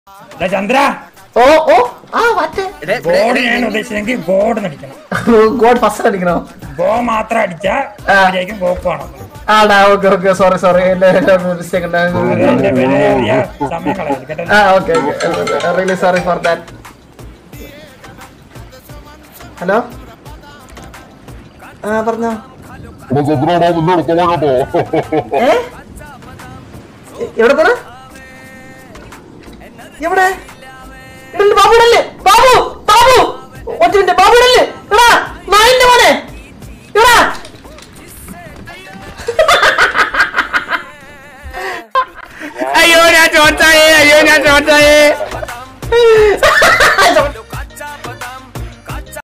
ദാ ചന്ദ്ര ഓ ഓ ആ മറ്റേ ഗോഡിനാണ് ഉദ്ദേശിച്ചെങ്കിൽ ഗോഡ് അടിക്കണം ഗോഡ് ഫസ്റ്റ് അടിക്കണോ ഗോ മാത്രം അടിച്ചാ ആ. ശരിക്കും ഗോപ്പ് വേണം ആടാ ഓക്കെ ഓക്കെ സോറി സോറി എന്റെ മിസ്റ്റേക്ക് അത് എന്റെ വിലയേറിയ സമയം കളയരുത് കേട്ടോ ആ okay okay really sorry for that hello ആ പറഞ്ഞോ ചന്ദ്രനാ നിന്നോട് തുടങ്ങട്ടോ ഏ എ- എവിടെ പോണ എവിടെ ഇവിടെ ബാബു ഇടല്ലേ ബാബു ബാബു ഒറ്റ മിനിറ്റ് ബാബു ഇടല്ലേ എടാ നായിന്റെ മോനെ എടാ അയ്യോ ഞാൻ ചോട്ടായേ അയ്യോ ഞാൻ ചോട്ടായേ